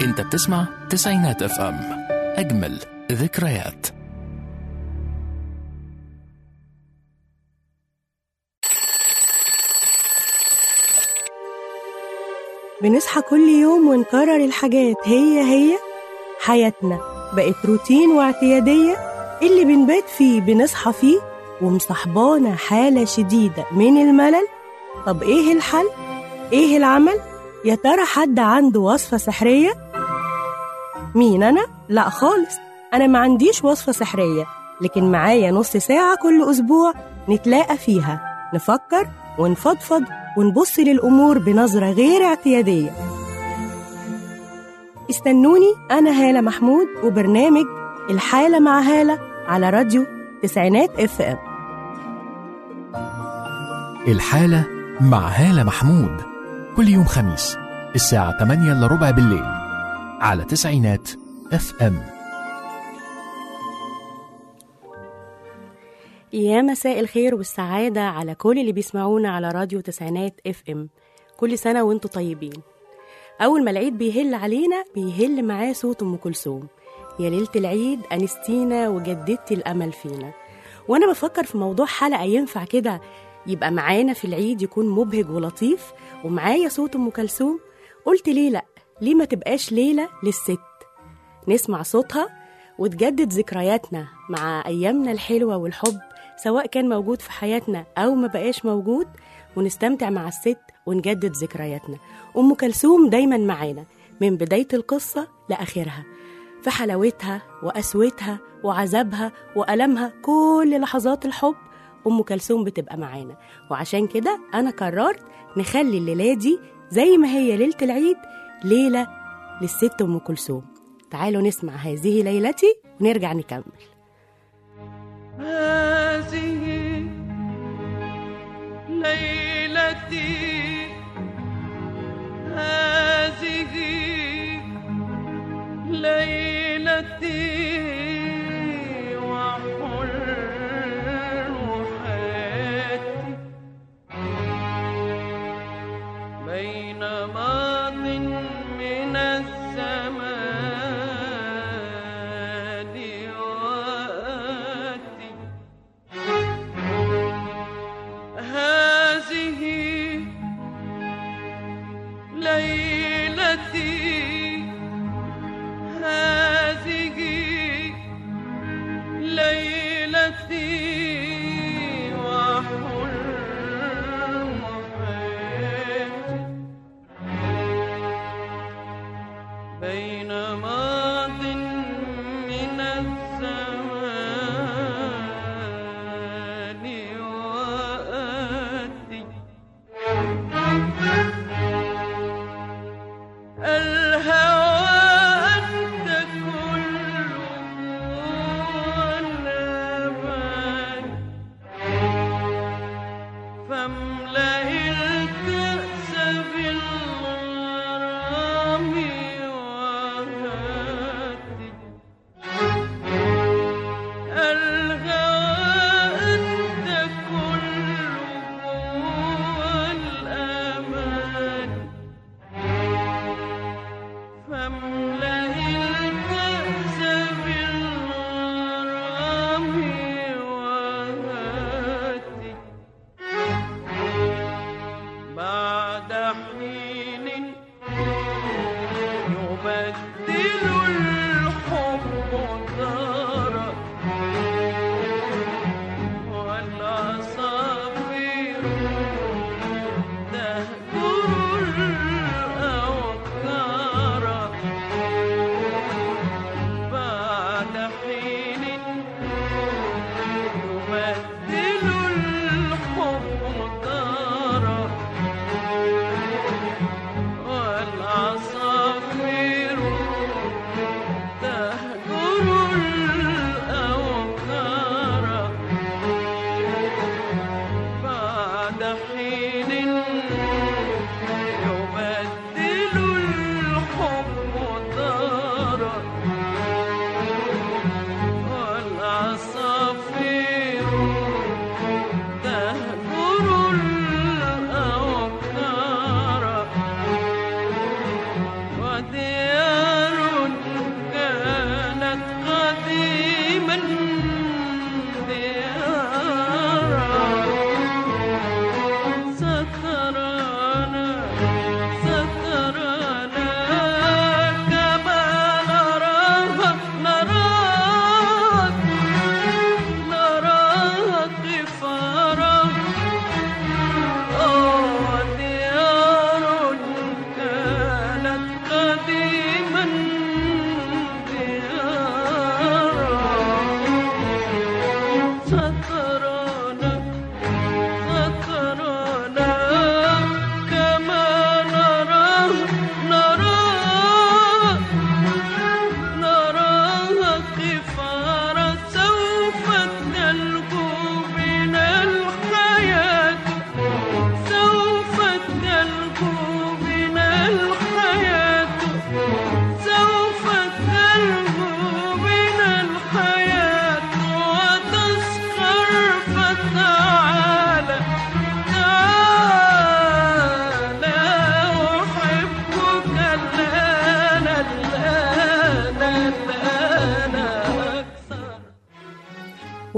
انت بتسمع تسعينات اف ام اجمل ذكريات بنصحى كل يوم ونكرر الحاجات هي هي حياتنا بقت روتين واعتيادية اللي بنبات فيه بنصحى فيه ومصاحبانا حالة شديدة من الملل طب ايه الحل؟ ايه العمل؟ يا ترى حد عنده وصفة سحرية؟ مين أنا؟ لا خالص أنا ما عنديش وصفة سحرية لكن معايا نص ساعة كل أسبوع نتلاقى فيها نفكر ونفضفض ونبص للأمور بنظرة غير اعتيادية استنوني أنا هالة محمود وبرنامج الحالة مع هالة على راديو تسعينات اف ام الحالة مع هالة محمود كل يوم خميس الساعة 8 إلا ربع بالليل على تسعينات اف ام يا مساء الخير والسعادة على كل اللي بيسمعونا على راديو تسعينات اف ام كل سنة وانتم طيبين أول ما العيد بيهل علينا بيهل معاه صوت أم كلثوم يا ليلة العيد أنستينا وجددتي الأمل فينا وأنا بفكر في موضوع حلقة ينفع كده يبقى معانا في العيد يكون مبهج ولطيف ومعايا صوت أم كلثوم قلت ليه لأ ليه ما تبقاش ليلة للست نسمع صوتها وتجدد ذكرياتنا مع أيامنا الحلوة والحب سواء كان موجود في حياتنا أو ما بقاش موجود ونستمتع مع الست ونجدد ذكرياتنا أم كلثوم دايما معانا من بداية القصة لآخرها في حلاوتها وقسوتها وعذابها وألمها كل لحظات الحب أم كلثوم بتبقى معانا وعشان كده أنا قررت نخلي الليلة دي زي ما هي ليلة العيد ليلة للست أم كلثوم تعالوا نسمع هذه ليلتي ونرجع نكمل هذه ليلتي هذه ليلتي وحلو حياتي بين ماض من الزمان وآتي هذه ليلتي هذه ليلتي وحلم حياتي بين ماض من الزمان وآتي الهوى أنت كله والأمان فاملأ الكأس بالغرام وهاتي الهوى أنت كله والأمان فاملأ الكأس بالغرام وهاتي بعد حين يبدل الحب دارا والعصافير تهجر الأوكار بعد حين يبدل الحب دارا والعصافير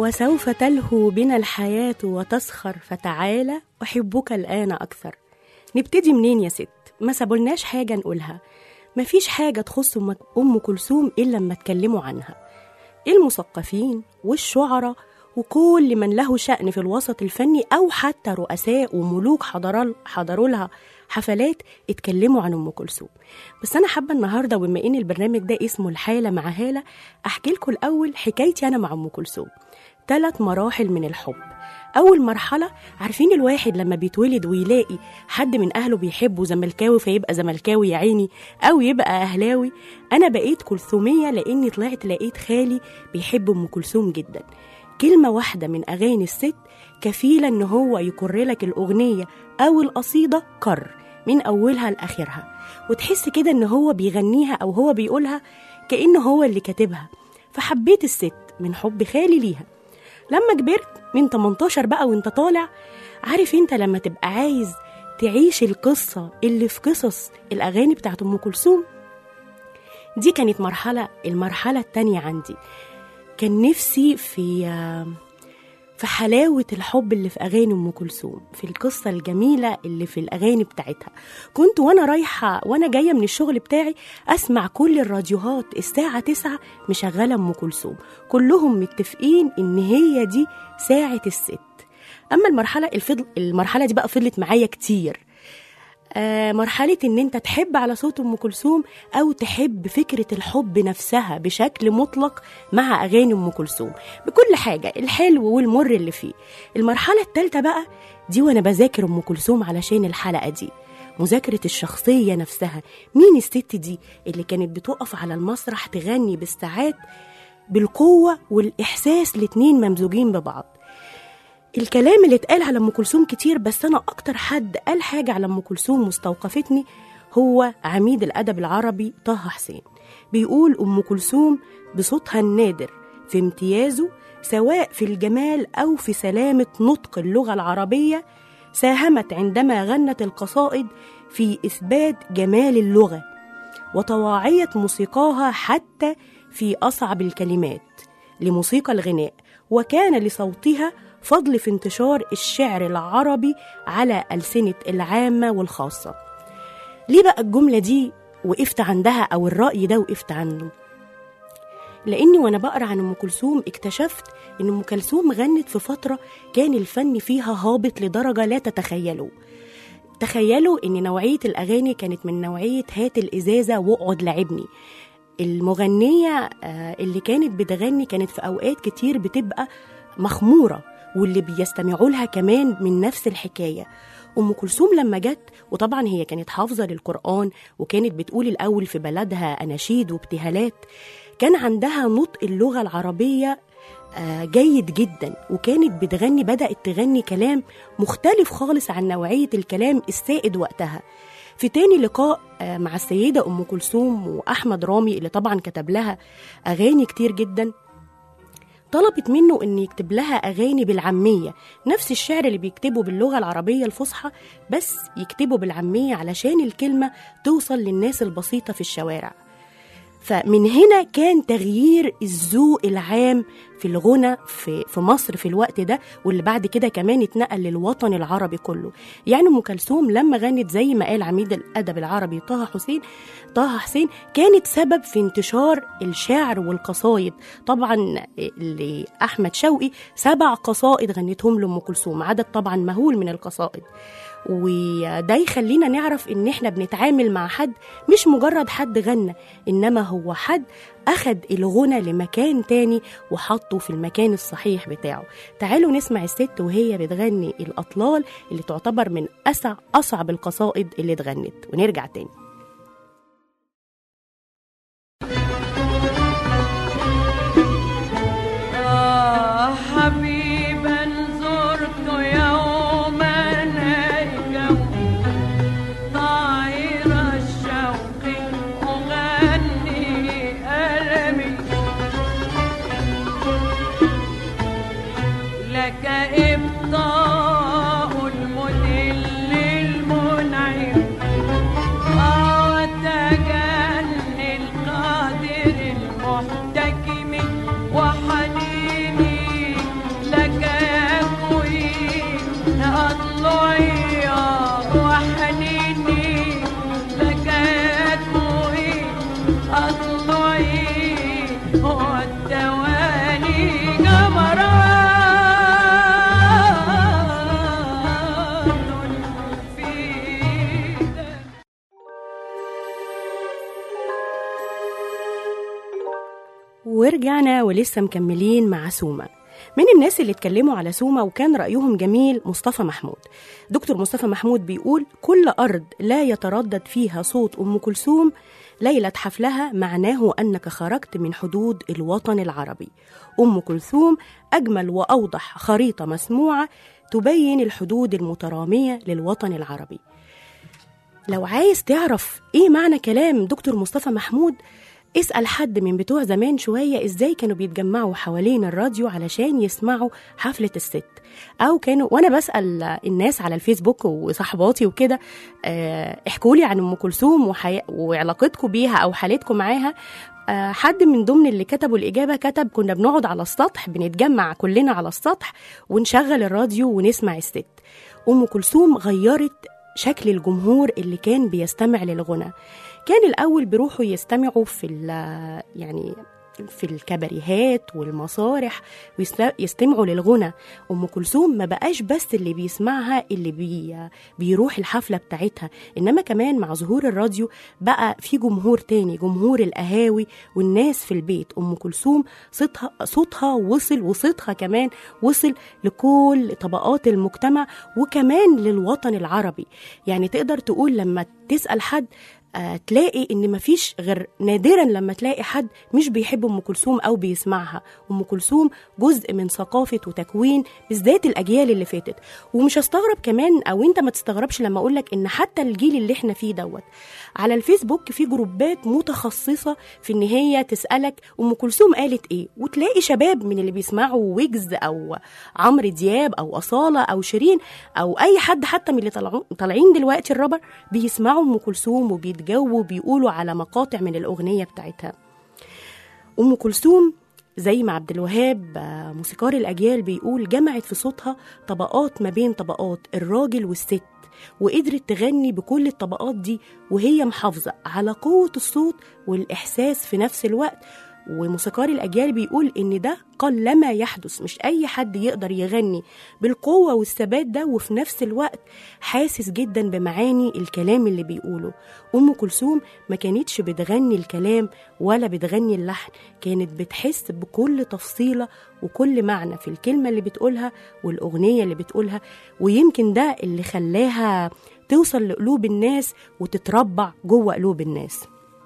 وسوف تلهو بنا الحياة وتسخر فتعالى أحبك الآن أكثر نبتدي منين يا ست ما سابولناش حاجة نقولها مفيش حاجة تخص أم- أم كلثوم إلا لما اتكلموا عنها المثقفين والشعراء وكل من له شأن في الوسط الفني أو حتى رؤساء وملوك حضروا حضروا لها حفلات اتكلموا عن أم كلثوم بس أنا حابة النهاردة بما إن البرنامج ده اسمه الحالة مع هالة أحكي لكم الأول حكايتي أنا مع أم كلثوم ثلاث مراحل من الحب أول مرحلة عارفين الواحد لما بيتولد ويلاقي حد من أهله بيحبه زملكاوي فيبقى زملكاوي يا عيني أو يبقى أهلاوي أنا بقيت كلثومية لأني طلعت لقيت خالي بيحب أم كلثوم جدا كلمة واحدة من أغاني الست كفيلة إن هو يكر لك الأغنية أو القصيدة كر من أولها لآخرها وتحس كده إن هو بيغنيها أو هو بيقولها كأنه هو اللي كاتبها فحبيت الست من حب خالي ليها لما كبرت من 18 بقى وانت طالع عارف انت لما تبقى عايز تعيش القصة اللي في قصص الأغاني بتاعت أم كلثوم دي كانت مرحلة المرحلة التانية عندي كان نفسي في في حلاوة الحب اللي في أغاني أم كلثوم في القصة الجميلة اللي في الأغاني بتاعتها كنت وأنا رايحة وأنا جاية من الشغل بتاعي أسمع كل الراديوهات الساعة تسعة مشغلة أم كلثوم كلهم متفقين إن هي دي ساعة الست أما المرحلة الفضل المرحلة دي بقى فضلت معايا كتير آه، مرحلة إن أنت تحب على صوت أم كلثوم أو تحب فكرة الحب نفسها بشكل مطلق مع أغاني أم كلثوم بكل حاجة الحلو والمر اللي فيه المرحلة التالتة بقى دي وأنا بذاكر أم كلثوم علشان الحلقة دي مذاكرة الشخصية نفسها مين الست دي اللي كانت بتقف على المسرح تغني بالساعات بالقوة والإحساس الاتنين ممزوجين ببعض الكلام اللي اتقال على ام كلثوم كتير بس انا اكتر حد قال حاجه على ام كلثوم مستوقفتني هو عميد الادب العربي طه حسين بيقول ام كلثوم بصوتها النادر في امتيازه سواء في الجمال او في سلامه نطق اللغه العربيه ساهمت عندما غنت القصائد في اثبات جمال اللغه وطواعيه موسيقاها حتى في اصعب الكلمات لموسيقى الغناء وكان لصوتها فضل في انتشار الشعر العربي على ألسنة العامة والخاصة ليه بقى الجملة دي وقفت عندها أو الرأي ده وقفت عنه لأني وأنا بقرأ عن أم كلثوم اكتشفت إن أم كلثوم غنت في فترة كان الفن فيها هابط لدرجة لا تتخيلوا تخيلوا إن نوعية الأغاني كانت من نوعية هات الإزازة واقعد لعبني المغنية آه، اللي كانت بتغني كانت في أوقات كتير بتبقى مخمورة واللي بيستمعوا لها كمان من نفس الحكاية أم كلثوم لما جت وطبعا هي كانت حافظة للقرآن وكانت بتقول الأول في بلدها أناشيد وابتهالات كان عندها نطق اللغة العربية آه، جيد جدا وكانت بتغني بدأت تغني كلام مختلف خالص عن نوعية الكلام السائد وقتها في تاني لقاء آه، مع السيدة أم كلثوم وأحمد رامي اللي طبعا كتب لها أغاني كتير جدا طلبت منه ان يكتب لها اغاني بالعاميه نفس الشعر اللي بيكتبه باللغه العربيه الفصحى بس يكتبه بالعاميه علشان الكلمه توصل للناس البسيطه في الشوارع فمن هنا كان تغيير الذوق العام في الغنى في في مصر في الوقت ده واللي بعد كده كمان اتنقل للوطن العربي كله يعني ام كلثوم لما غنت زي ما قال عميد الادب العربي طه حسين طه حسين كانت سبب في انتشار الشعر والقصايد طبعا لاحمد شوقي سبع قصائد غنتهم لام كلثوم عدد طبعا مهول من القصائد وده يخلينا نعرف ان احنا بنتعامل مع حد مش مجرد حد غنى انما هو حد اخد الغنى لمكان تاني وحطه في المكان الصحيح بتاعه تعالوا نسمع الست وهي بتغني الاطلال اللي تعتبر من أسع اصعب القصائد اللي اتغنت ونرجع تاني آه حبيبا زرت يوما الجو طائر الشوق أغني ألمي لك إبطاء المدل المنعم آه ورجعنا ولسه مكملين مع سوما من الناس اللي اتكلموا على سوما وكان رأيهم جميل مصطفى محمود دكتور مصطفى محمود بيقول كل أرض لا يتردد فيها صوت أم كلثوم ليلة حفلها معناه أنك خرجت من حدود الوطن العربي أم كلثوم أجمل وأوضح خريطة مسموعة تبين الحدود المترامية للوطن العربي لو عايز تعرف ايه معنى كلام دكتور مصطفى محمود اسأل حد من بتوع زمان شوية ازاي كانوا بيتجمعوا حوالين الراديو علشان يسمعوا حفلة الست او كانوا وانا بسأل الناس على الفيسبوك وصحباتي وكده آه، احكوا لي عن ام كلثوم وحي... وعلاقتكم بيها او حالتكم معاها آه، حد من ضمن اللي كتبوا الإجابة كتب كنا بنقعد على السطح بنتجمع كلنا على السطح ونشغل الراديو ونسمع الست أم كلثوم غيرت شكل الجمهور اللي كان بيستمع للغنى كان الأول بيروحوا يستمعوا في ال- يعني في الكباريهات والمسارح ويست- يستمعوا للغنى ام كلثوم ما بقاش بس اللي بيسمعها اللي بي بيروح الحفله بتاعتها انما كمان مع ظهور الراديو بقى في جمهور تاني جمهور القهاوي والناس في البيت ام كلثوم صوتها صوتها وصل وصوتها كمان وصل لكل طبقات المجتمع وكمان للوطن العربي يعني تقدر تقول لما تسال حد آه، تلاقي ان مفيش غير نادرا لما تلاقي حد مش بيحب ام كلثوم او بيسمعها ام كلثوم جزء من ثقافه وتكوين بالذات الاجيال اللي فاتت ومش هستغرب كمان او انت ما تستغربش لما اقول لك ان حتى الجيل اللي احنا فيه دوت على الفيسبوك في جروبات متخصصه في ان هي تسالك ام كلثوم قالت ايه وتلاقي شباب من اللي بيسمعوا ويجز او عمرو دياب او اصاله او شيرين او اي حد حتى من اللي طلعوا- طالعين دلوقتي الرابر بيسمعوا ام كلثوم وبيتجاوبوا وبيقولوا على مقاطع من الاغنيه بتاعتها ام كلثوم زي ما عبد الوهاب آه، موسيقار الاجيال بيقول جمعت في صوتها طبقات ما بين طبقات الراجل والست وقدرت تغني بكل الطبقات دي وهي محافظه على قوه الصوت والاحساس في نفس الوقت وموسيقار الأجيال بيقول إن ده قلما يحدث مش أي حد يقدر يغني بالقوة والثبات ده وفي نفس الوقت حاسس جدا بمعاني الكلام اللي بيقوله أم كلثوم ما كانتش بتغني الكلام ولا بتغني اللحن كانت بتحس بكل تفصيلة وكل معنى في الكلمة اللي بتقولها والأغنية اللي بتقولها ويمكن ده اللي خلاها توصل لقلوب الناس وتتربع جوه قلوب الناس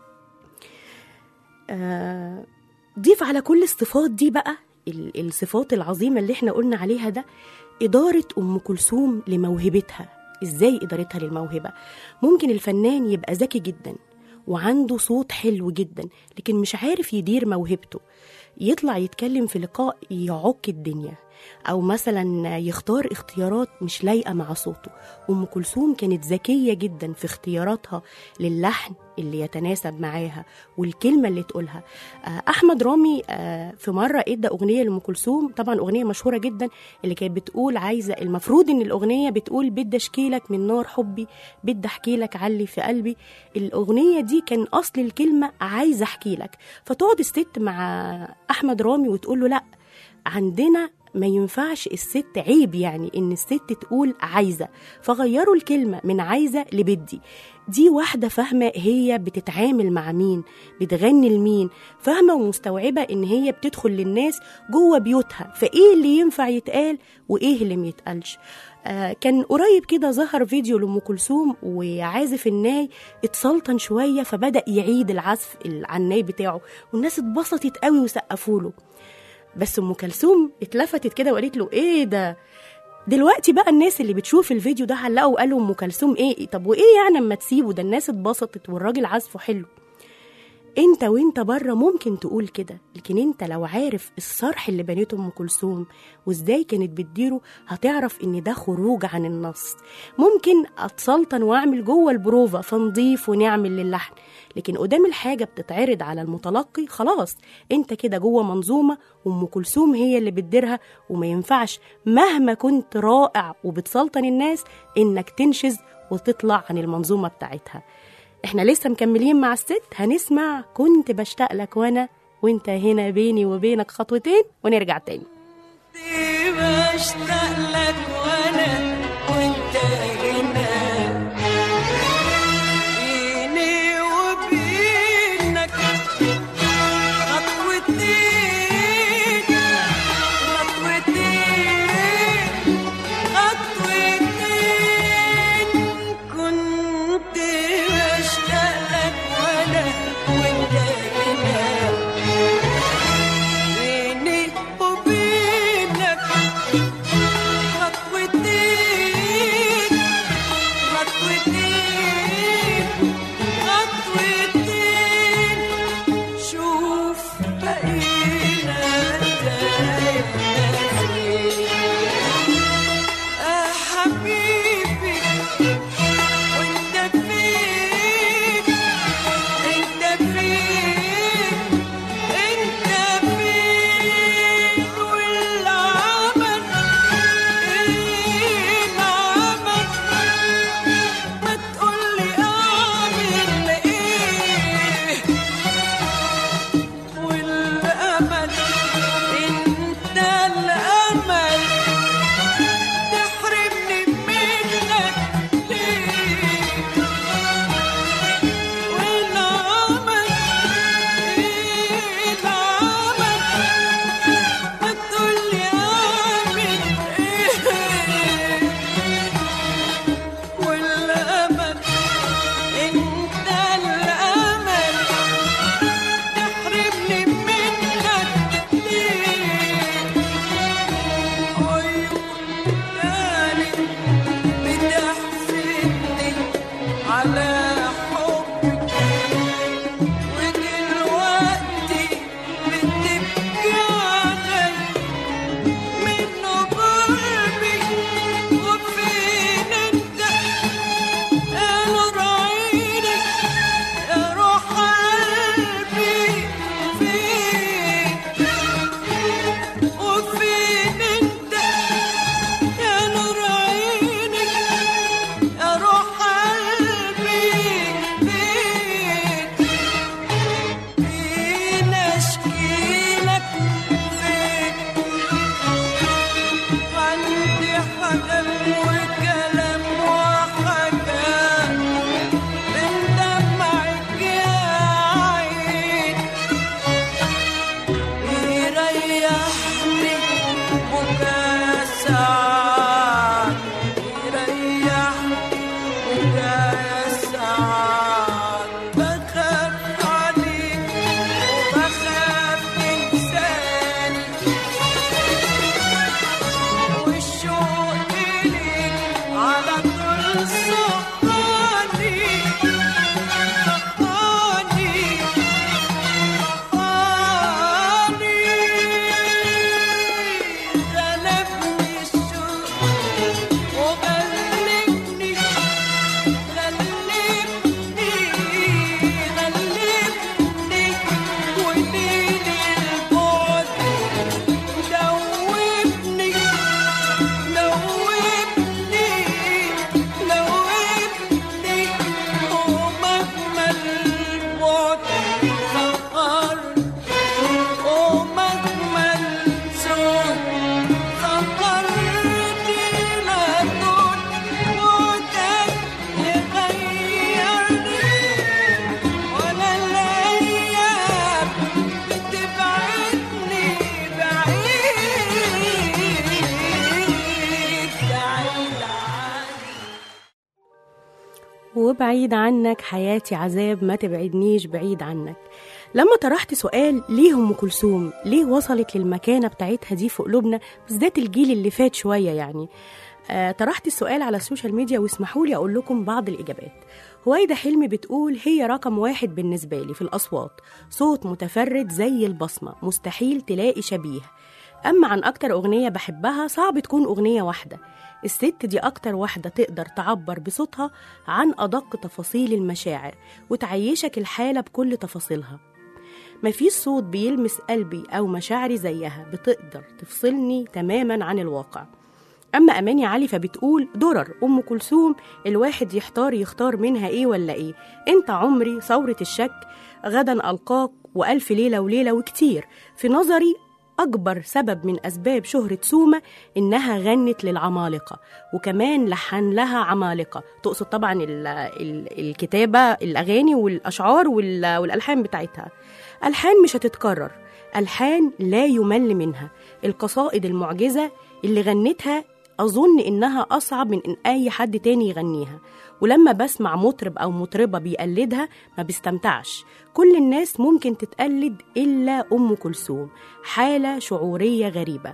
آه، ضيف على كل الصفات دي بقى ال- الصفات العظيمة اللي احنا قلنا عليها ده إدارة أم كلثوم لموهبتها إزاي إدارتها للموهبة ممكن الفنان يبقى ذكي جدا وعنده صوت حلو جدا لكن مش عارف يدير موهبته يطلع يتكلم في لقاء يعك الدنيا أو مثلا يختار اختيارات مش لايقة مع صوته أم كلثوم كانت ذكية جدا في اختياراتها للحن اللي يتناسب معاها والكلمة اللي تقولها آه، أحمد رامي آه، في مرة إدى أغنية لأم كلثوم طبعا أغنية مشهورة جدا اللي كانت بتقول عايزة المفروض إن الأغنية بتقول بدي أشكيلك من نار حبي بدي أحكي لك علي في قلبي الأغنية دي كان أصل الكلمة عايزة أحكي لك فتقعد الست مع أحمد رامي وتقول له لأ عندنا ما ينفعش الست عيب يعني ان الست تقول عايزه فغيروا الكلمه من عايزه لبدي دي واحده فاهمه هي بتتعامل مع مين بتغني لمين فاهمه ومستوعبه ان هي بتدخل للناس جوه بيوتها فايه اللي ينفع يتقال وايه اللي ما يتقالش آه كان قريب كده ظهر فيديو لام كلثوم وعازف الناي اتسلطن شويه فبدا يعيد العزف على الناي بتاعه والناس اتبسطت قوي وسقفوا له بس ام كلثوم اتلفتت كده وقالت له ايه ده دلوقتي بقى الناس اللي بتشوف الفيديو ده علقوا وقالوا ام كلثوم ايه طب وايه يعني اما تسيبه ده الناس اتبسطت والراجل عزفه حلو انت وانت بره ممكن تقول كده لكن انت لو عارف الصرح اللي بنيته ام كلثوم وازاي كانت بتديره هتعرف ان ده خروج عن النص ممكن اتسلطن واعمل جوه البروفا فنضيف ونعمل للحن لكن قدام الحاجه بتتعرض على المتلقي خلاص انت كده جوه منظومه وام كلثوم هي اللي بتديرها وما ينفعش مهما كنت رائع وبتسلطن الناس انك تنشز وتطلع عن المنظومه بتاعتها احنا لسه مكملين مع الست هنسمع كنت بشتاق لك وانا وانت هنا بيني وبينك خطوتين ونرجع تاني كنت بشتاق لك وانا وانت هنا بيني وبينك خطوتين على حبك ودلوقتي بتبكي علي من قلبي وفين انت يا نور عينك يا روح قلبي فين وفين انت يا نور عينك يا روح قلبي فين فين اشكيلك فين عندي حاجة وكلام وحاجات من دمعك يا عين يريحني بكا ساعات يريحني بكا ساعات بخاف عليك وبخاف تنساني والشوق إليك على طول صحاني صحاني صحاني غلبني الشوق وغلبني غلبني غلبني وليل البعد دوبني دوبني دوبني ومهما البعد سهر ومهما الزود سهرني لا طول موتك يغيرني ولا الأيام بتبعدني بعيد بعيد عني وبعيد عنك حياتي عذاب ما تبعدنيش بعيد عنك لما طرحت سؤال ليه ام كلثوم ليه وصلت للمكانه بتاعتها دي في قلوبنا بالذات الجيل اللي فات شويه يعني آه طرحت السؤال على السوشيال ميديا واسمحوا لي اقول لكم بعض الاجابات هويدا حلمي بتقول هي رقم واحد بالنسبه لي في الاصوات صوت متفرد زي البصمه مستحيل تلاقي شبيه اما عن اكتر اغنيه بحبها صعب تكون اغنيه واحده الست دي أكتر واحدة تقدر تعبر بصوتها عن أدق تفاصيل المشاعر وتعيشك الحالة بكل تفاصيلها مفيش صوت بيلمس قلبي أو مشاعري زيها بتقدر تفصلني تماما عن الواقع أما أماني علي فبتقول درر أم كلثوم الواحد يحتار يختار منها إيه ولا إيه أنت عمري ثورة الشك غدا ألقاك وألف ليلة وليلة وكتير في نظري أكبر سبب من أسباب شهرة سومة إنها غنت للعمالقة وكمان لحن لها عمالقة تقصد طبعا ال ال الكتابة الأغاني والأشعار وال- والألحان بتاعتها ألحان مش هتتكرر ألحان لا يمل منها القصائد المعجزة اللي غنتها أظن إنها أصعب من إن أي حد تاني يغنيها ولما بسمع مطرب أو مطربة بيقلدها ما بيستمتعش كل الناس ممكن تتقلد إلا أم كلثوم حالة شعورية غريبة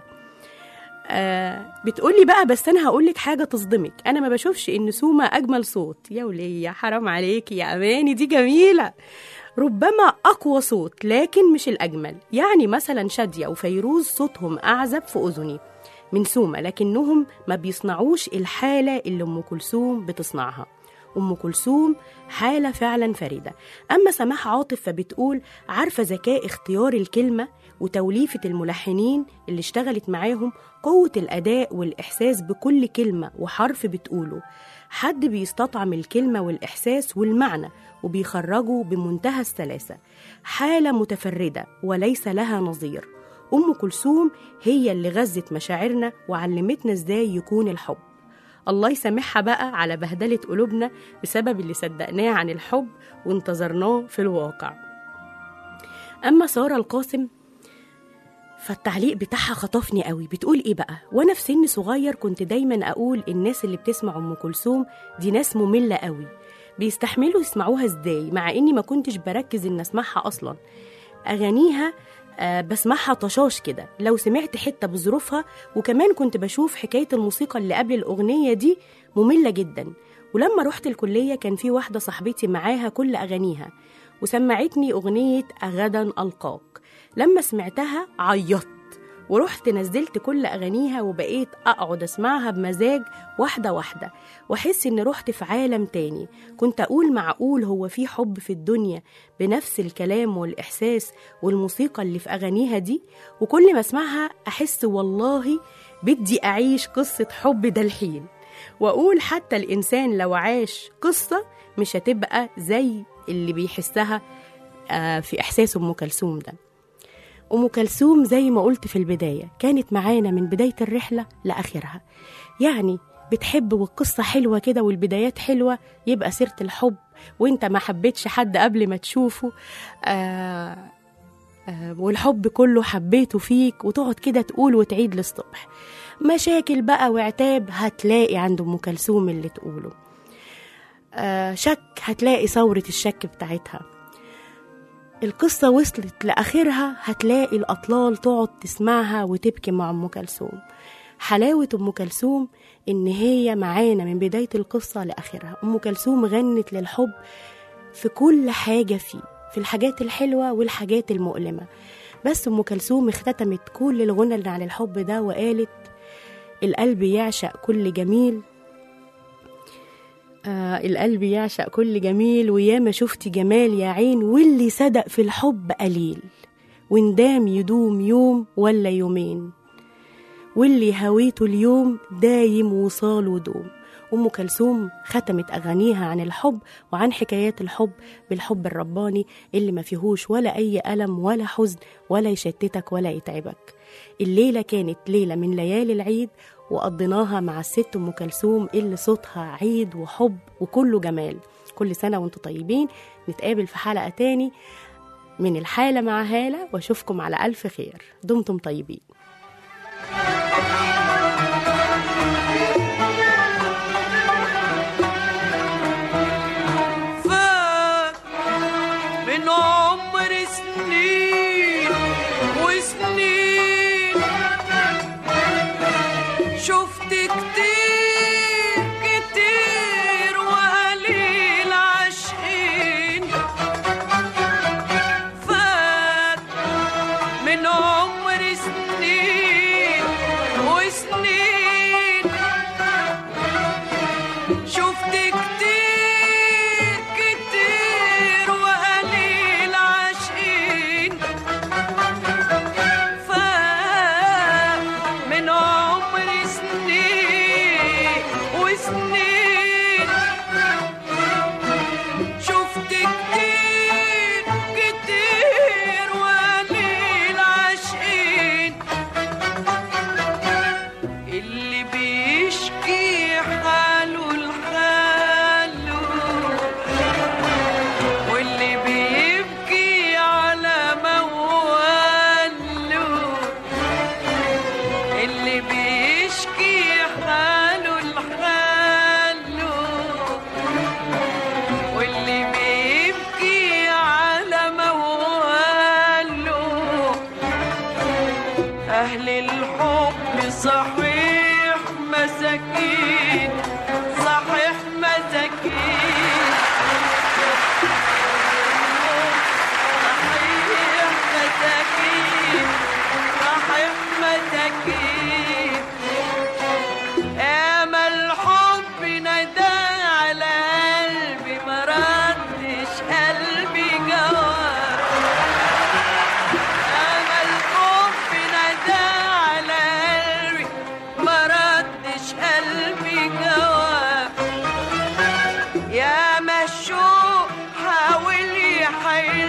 آه بتقولي بقى بس انا هقولك حاجه تصدمك انا ما بشوفش ان سومه اجمل صوت يا وليه حرام عليكي يا اماني دي جميله ربما اقوى صوت لكن مش الاجمل يعني مثلا شاديه وفيروز صوتهم اعذب في اذني من سومه لكنهم ما بيصنعوش الحاله اللي ام كلثوم بتصنعها ام كلثوم حاله فعلا فريده اما سماح عاطف فبتقول عارفه ذكاء اختيار الكلمه وتوليفه الملحنين اللي اشتغلت معاهم قوه الاداء والاحساس بكل كلمه وحرف بتقوله حد بيستطعم الكلمه والاحساس والمعنى وبيخرجه بمنتهى السلاسه حاله متفرده وليس لها نظير ام كلثوم هي اللي غذت مشاعرنا وعلمتنا ازاي يكون الحب الله يسامحها بقى على بهدلة قلوبنا بسبب اللي صدقناه عن الحب وانتظرناه في الواقع أما سارة القاسم فالتعليق بتاعها خطفني قوي بتقول ايه بقى وانا في سن صغير كنت دايما اقول الناس اللي بتسمع ام كلثوم دي ناس ممله قوي بيستحملوا يسمعوها ازاي مع اني ما كنتش بركز ان اسمعها اصلا اغانيها آه بسمعها طشاش كده لو سمعت حته بظروفها وكمان كنت بشوف حكايه الموسيقى اللي قبل الاغنيه دي ممله جدا ولما رحت الكلية كان في واحدة صاحبتي معاها كل أغانيها وسمعتني أغنية أغدا ألقاك لما سمعتها عيطت ورحت نزلت كل أغانيها وبقيت أقعد أسمعها بمزاج واحدة واحدة وأحس إني رحت في عالم تاني كنت أقول معقول هو في حب في الدنيا بنفس الكلام والإحساس والموسيقى اللي في أغانيها دي وكل ما أسمعها أحس والله بدي أعيش قصة حب ده الحين وأقول حتى الإنسان لو عاش قصة مش هتبقى زي اللي بيحسها آه، في إحساس أم كلثوم ده أم كلثوم زي ما قلت في البداية كانت معانا من بداية الرحلة لآخرها يعني بتحب والقصة حلوة كده والبدايات حلوة يبقى سيرة الحب وانت ما حبيتش حد قبل ما تشوفه آه آه والحب كله حبيته فيك وتقعد كده تقول وتعيد للصبح مشاكل بقى وعتاب هتلاقي عند أم كلثوم اللي تقوله آه شك هتلاقي ثورة الشك بتاعتها القصة وصلت لآخرها هتلاقي الأطلال تقعد تسمعها وتبكي مع أم كلثوم حلاوة أم كلثوم إن هي معانا من بداية القصة لآخرها أم كلثوم غنت للحب في كل حاجة فيه في الحاجات الحلوة والحاجات المؤلمة بس أم كلثوم اختتمت كل الغنى اللي عن الحب ده وقالت القلب يعشق كل جميل آه القلب يعشق كل جميل وياما شفت جمال يا عين واللي صدق في الحب قليل وندام يدوم يوم ولا يومين واللي هويته اليوم دايم وصال ودوم أم كلثوم ختمت أغانيها عن الحب وعن حكايات الحب بالحب الرباني اللي ما فيهوش ولا أي ألم ولا حزن ولا يشتتك ولا يتعبك الليلة كانت ليلة من ليالي العيد وقضيناها مع الست أم كلثوم اللي صوتها عيد وحب وكله جمال كل سنة وانتم طيبين نتقابل في حلقة تاني من الحالة مع هالة واشوفكم على ألف خير دمتم طيبين فات من عمر سنين وسنين شفت كتير كتير وقليل عاشقين فات من عمر سنين وسنين شفت كتير كتير وقليل عاشقين فات من عمر سنين وسنين شفت كتير كتير وقليل عاشقين اللي بيشكي حاله لحاله واللي بيبكي على مواله اللي بيشكي حاله لحاله واللي بيبكي على مواله أهل الحب صحيح مساكين صحيح مساكين صحيح مساكين صحيح مساكين أما الحب ندى على قلبي ما ردش قلبي جواب أما الحب ندى على قلبي ما ردش قلبي جواب يا مشوق حاول يحير